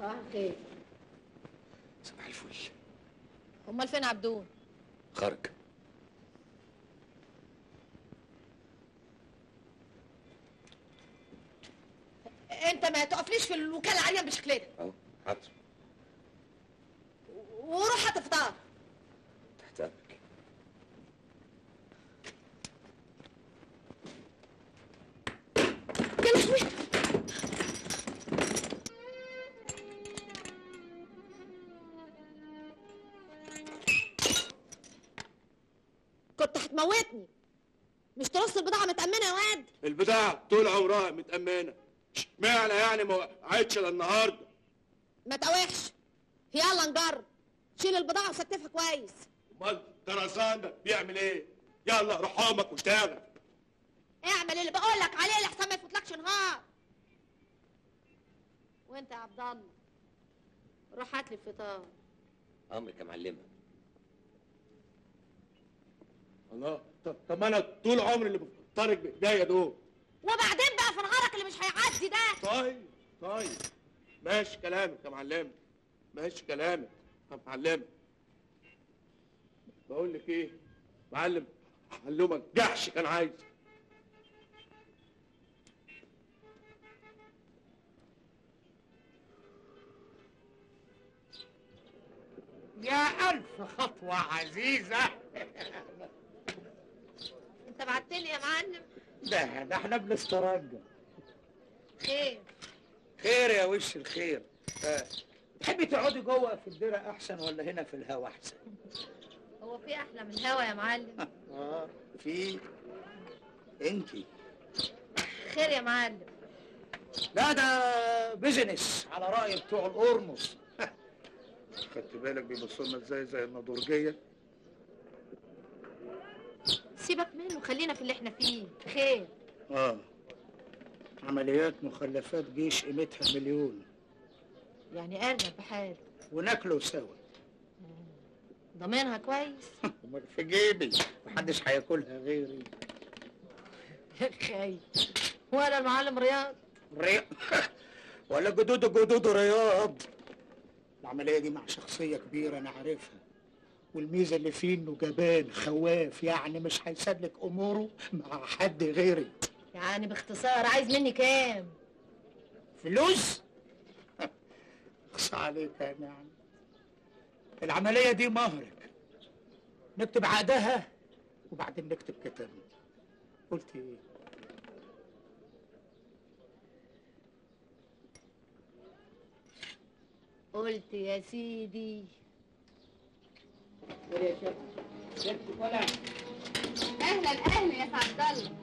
صباح الخير صباح الفل امال فين عبدون خرج انت ما تقفليش في الوكاله عريان بالشكل ده اهو حاضر وروح هات فطار تحت امرك يا لهوي كنت هتموتني مش ترص البضاعة متأمنة يا واد البضاعة طول عمرها متأمنة اشمعنى يعني ما وقعتش للنهارده ما تقاوحش يلا نجرب شيل البضاعة وستفها كويس امال طرزان ده بيعمل ايه؟ يلا روح امك واشتغل اعمل اللي بقولك عليه لحسن ما يفوتلكش نهار وانت يا عبد الله روح هات لي الفطار امرك يا معلمه الله طب طب ما انا طول عمري اللي بفطرك بايديا دول وبعدين بقى في نهارك اللي مش هيعدي ده طيب طيب ماشي كلامك يا معلم ماشي كلامك يا معلم بقول لك ايه معلم علمك جحش كان عايز يا ألف خطوة عزيزة انت بعتلي يا معلم ده ده احنا بنسترجع خير خير يا وش الخير آه، تحبي تقعدي جوه في الديرة أحسن ولا هنا في الهوا أحسن؟ هو في احلى من الهوا يا معلم اه في انتي خير يا معلم لا ده بيزنس على رأي بتوع القرمص خدت بالك بيبصوا لنا ازاي زي النضورجيه سيبك منه خلينا في اللي احنا فيه خير اه عمليات مخلفات جيش قيمتها مليون يعني ارجع بحاله وناكله سوا ضامنها كويس امال في جيبي محدش هياكلها غيري يا خاي ولا المعلم رياض رياض ولا جدود جدود رياض العملية دي مع شخصية كبيرة أنا عارفها والميزة اللي فيه إنه جبان خواف يعني مش هيسلك أموره مع حد غيري يعني باختصار عايز مني كام فلوس؟ اخصى عليك يا نعم العملية دي مهرك نكتب عقدها وبعدين نكتب كتابنا قلت ايه؟ قلت يا سيدي اهلا اهلا يا سعد الله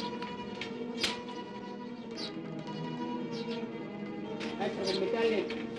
اشرب المتلج